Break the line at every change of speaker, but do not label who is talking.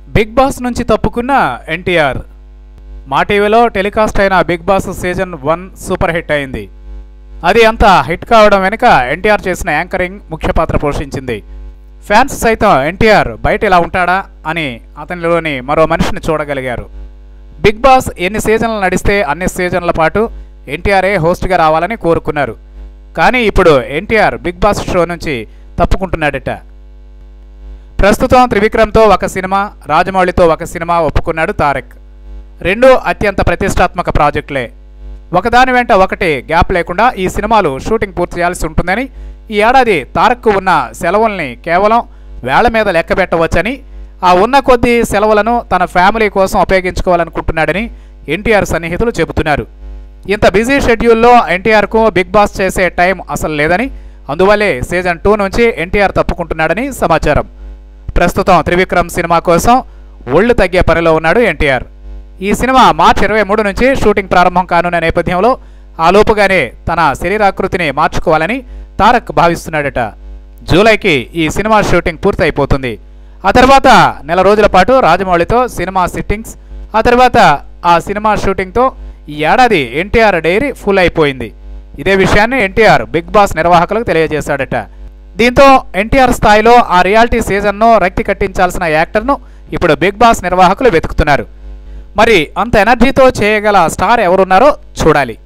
big boss నుంచి తప్పుకున్న ఎన్టీఆర్ మా టీవీలో టెలికాస్ట్ అయిన Bigg Boss season one super hit అయింది అది అంత హిట్ కావడం వెనుక ఎన్టీఆర్ చేసిన యాంకరింగ్ ముఖ్య పాత్ర పోషించింది ఫ్యాన్స్ సైతం ఎన్టీఆర్ బయట ఇలా ఉంటాడా అని అతనిలోని మరో మనిషిని చూడగలిగారు బిగ్ బాస్ ఎన్ని సీజన్లు నడిస్తే అన్ని సీజన్ల పాటు ఎన్టీఆర్ఏ హోస్ట్గా రావాలని కోరుకున్నారు కానీ ఇప్పుడు ఎన్టీఆర్ బిగ్ బాస్ షో నుంచి తప్పుకుంటున్నాడట ప్రస్తుతం త్రివిక్రమ్తో ఒక సినిమా రాజమౌళితో ఒక సినిమా ఒప్పుకున్నాడు తారక్ రెండు అత్యంత ప్రతిష్టాత్మక ప్రాజెక్టులే ఒకదాని వెంట ఒకటి గ్యాప్ లేకుండా ఈ సినిమాలు షూటింగ్ పూర్తి చేయాల్సి ఉంటుందని ఈ ఏడాది తారక్కు ఉన్న సెలవుల్ని కేవలం వేళ్ల మీద లెక్క పెట్టవచ్చని ఆ ఉన్న కొద్ది సెలవులను తన ఫ్యామిలీ కోసం ఉపయోగించుకోవాలనుకుంటున్నాడని ఎన్టీఆర్ సన్నిహితులు చెబుతున్నారు ఇంత బిజీ షెడ్యూల్లో ఎన్టీఆర్కు బిగ్ బాస్ చేసే టైం అసలు లేదని అందువల్లే సీజన్ టూ నుంచి ఎన్టీఆర్ తప్పుకుంటున్నాడని సమాచారం ప్రస్తుతం త్రివిక్రమ్ సినిమా కోసం ఒళ్ళు తగ్గే పనిలో ఉన్నాడు ఎన్టీఆర్ ఈ సినిమా మార్చి ఇరవై మూడు నుంచి షూటింగ్ ప్రారంభం కానున్న నేపథ్యంలో ఆ లోపుగానే తన శరీరాకృతిని మార్చుకోవాలని తారక్ భావిస్తున్నాడట జూలైకి ఈ సినిమా షూటింగ్ పూర్తయిపోతుంది ఆ తర్వాత నెల రోజుల పాటు రాజమౌళితో సినిమా సిట్టింగ్స్ ఆ తర్వాత ఆ సినిమా షూటింగ్తో ఈ ఏడాది ఎన్టీఆర్ డైరీ ఫుల్ అయిపోయింది ఇదే విషయాన్ని ఎన్టీఆర్ బిగ్ బాస్ నిర్వాహకులకు తెలియజేశాడట దీంతో ఎన్టీఆర్ స్థాయిలో ఆ రియాలిటీ సీజన్ను రక్తి కట్టించాల్సిన యాక్టర్ను ఇప్పుడు బిగ్ బాస్ నిర్వాహకులు వెతుకుతున్నారు మరి అంత ఎనర్జీతో చేయగల స్టార్ ఎవరున్నారో చూడాలి